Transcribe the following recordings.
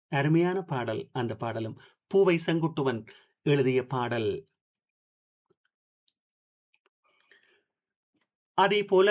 அருமையான பாடல் அந்த பாடலும் பூவை செங்குட்டுவன் எழுதிய பாடல் அதே போல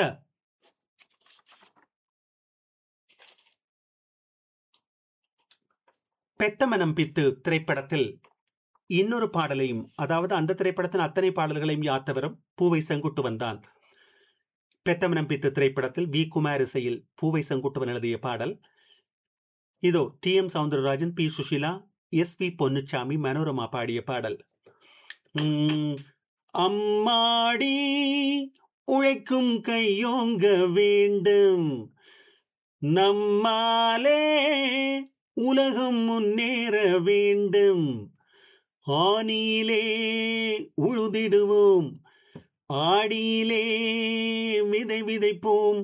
பெத்தமனம் பித்து திரைப்படத்தில் இன்னொரு பாடலையும் அதாவது அந்த திரைப்படத்தின் அத்தனை பாடல்களையும் யாத்தவரும் பூவை செங்குட்டுவன் தான் பெத்தமனம் பித்து திரைப்படத்தில் வி குமார் இசையில் பூவை செங்குட்டுவன் எழுதிய பாடல் இதோ T M Soundararajan P Susheela S P Ponnusamy Manorama பாடிய பாடல் அம்மாடி உழைக்கும் கையோங்க வேண்டும் நம்மாலே உலகம் முன்னேற வேண்டும் ஆணியிலே உழுதிடுவோம் ஆடியிலே விதை விதைப்போம்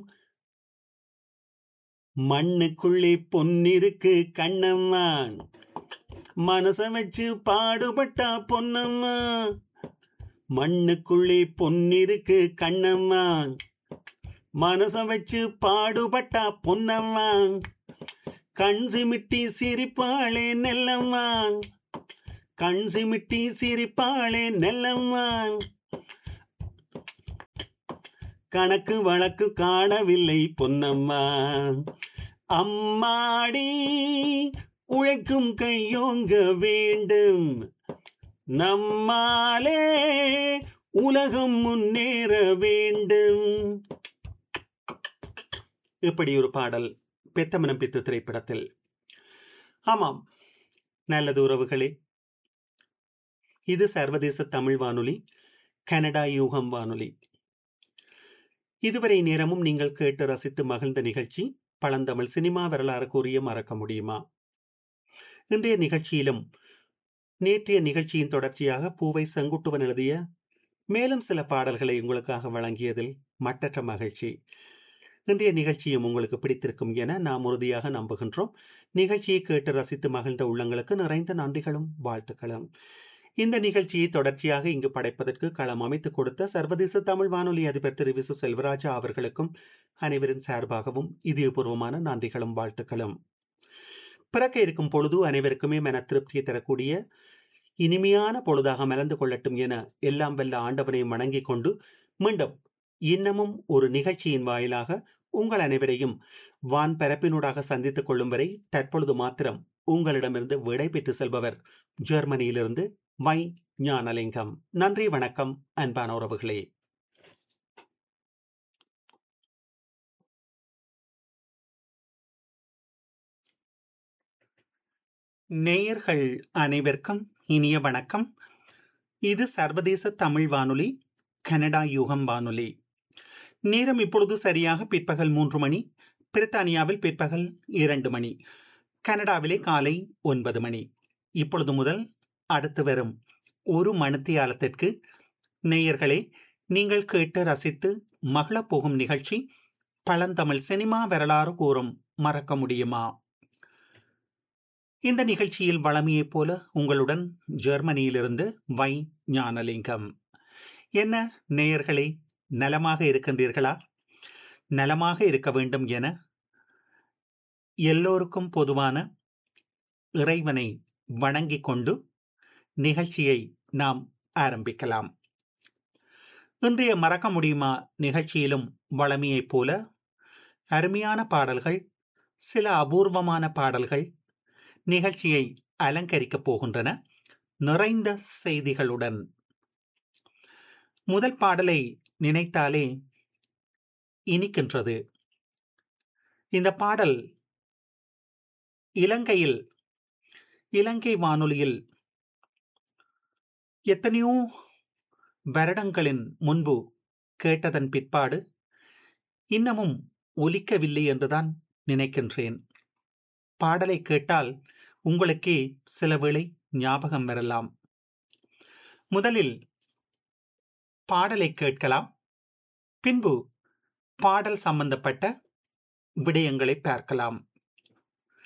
மண்ணுக்குள்ளே பொன்னிருக்கு கண்ணம்மா மனச வச்சு பாடுபட்டா பொன்னம்மா மண்ணுக்குள்ளே பொன்னிருக்கு கண்ணம்மா மனச வச்சு பாடுபட்டா பொன்னம்மா கண் சிமிட்டி சிரிப்பாளே நெல்லம்மா கண் சிமிட்டி சிரிப்பாளே நெல்லம்மா கணக்கு வழக்கு காணவில்லை பொன்னம்மா அம்மாடி உழைக்கும் கையோங்க வேண்டும் நம்மாலே உலகம் முன்னேற வேண்டும் இப்படி ஒரு பாடல் பெத்தமனம் பித்து திரைப்படத்தில் ஆமாம் நல்லது உறவுகளே இது சர்வதேச தமிழ் வானொலி கனடா யூகம் வானொலி இதுவரை நேரமும் நீங்கள் கேட்டு ரசித்து மகிழ்ந்த நிகழ்ச்சி பழந்தமிழ் சினிமா வரலாறு கூறிய மறக்க முடியுமா இன்றைய நிகழ்ச்சியிலும் நேற்றைய நிகழ்ச்சியின் தொடர்ச்சியாக பூவை செங்குட்டுவன் எழுதிய மேலும் சில பாடல்களை உங்களுக்காக வழங்கியதில் மட்டற்ற மகிழ்ச்சி இன்றைய நிகழ்ச்சியும் உங்களுக்கு பிடித்திருக்கும் என நாம் உறுதியாக நம்புகின்றோம் நிகழ்ச்சியை கேட்டு ரசித்து மகிழ்ந்த உள்ளங்களுக்கு நிறைந்த நன்றிகளும் வாழ்த்துக்களும் இந்த நிகழ்ச்சியை தொடர்ச்சியாக இங்கு படைப்பதற்கு களம் அமைத்துக் கொடுத்த சர்வதேச தமிழ் வானொலி அதிபர் திரு விசு செல்வராஜா அவர்களுக்கும் அனைவரின் சார்பாகவும் இதயபூர்வமான நன்றிகளும் வாழ்த்துக்களும் பிறக்க இருக்கும் பொழுது அனைவருக்குமே மன திருப்தியை தரக்கூடிய இனிமையான பொழுதாக மலர்ந்து கொள்ளட்டும் என எல்லாம் வல்ல ஆண்டவனை வணங்கிக் கொண்டு மீண்டும் இன்னமும் ஒரு நிகழ்ச்சியின் வாயிலாக உங்கள் அனைவரையும் வான் பரப்பினூடாக சந்தித்துக் கொள்ளும் வரை தற்பொழுது மாத்திரம் உங்களிடமிருந்து விடை பெற்று செல்பவர் ஜெர்மனியிலிருந்து வை ஞானலிங்கம் நன்றி வணக்கம் அன்பான உறவுகளே நேயர்கள் அனைவருக்கும் இனிய வணக்கம் இது சர்வதேச தமிழ் வானொலி கனடா யுகம் வானொலி நேரம் இப்பொழுது சரியாக பிற்பகல் மூன்று மணி பிரித்தானியாவில் பிற்பகல் இரண்டு மணி கனடாவிலே காலை ஒன்பது மணி இப்பொழுது முதல் அடுத்து வரும் ஒரு மணித்தியாலத்திற்கு நேயர்களே நீங்கள் கேட்டு ரசித்து மகளப் போகும் நிகழ்ச்சி பழந்தமிழ் சினிமா வரலாறு கூறும் மறக்க முடியுமா இந்த நிகழ்ச்சியில் வளமையைப் போல உங்களுடன் ஜெர்மனியிலிருந்து வை ஞானலிங்கம் என்ன நேயர்களே நலமாக இருக்கின்றீர்களா நலமாக இருக்க வேண்டும் என எல்லோருக்கும் பொதுவான இறைவனை வணங்கிக் கொண்டு நிகழ்ச்சியை நாம் ஆரம்பிக்கலாம் இன்றைய மறக்க முடியுமா நிகழ்ச்சியிலும் வளமையைப் போல அருமையான பாடல்கள் சில அபூர்வமான பாடல்கள் நிகழ்ச்சியை அலங்கரிக்கப் போகின்றன நிறைந்த செய்திகளுடன் முதல் பாடலை நினைத்தாலே இனிக்கின்றது இந்த பாடல் இலங்கையில் இலங்கை வானொலியில் எத்தனையோ வருடங்களின் முன்பு கேட்டதன் பிற்பாடு இன்னமும் ஒலிக்கவில்லை என்றுதான் நினைக்கின்றேன் பாடலை கேட்டால் உங்களுக்கே சில வேளை ஞாபகம் வரலாம் முதலில் பாடலை கேட்கலாம் பின்பு பாடல் சம்பந்தப்பட்ட விடயங்களை பார்க்கலாம்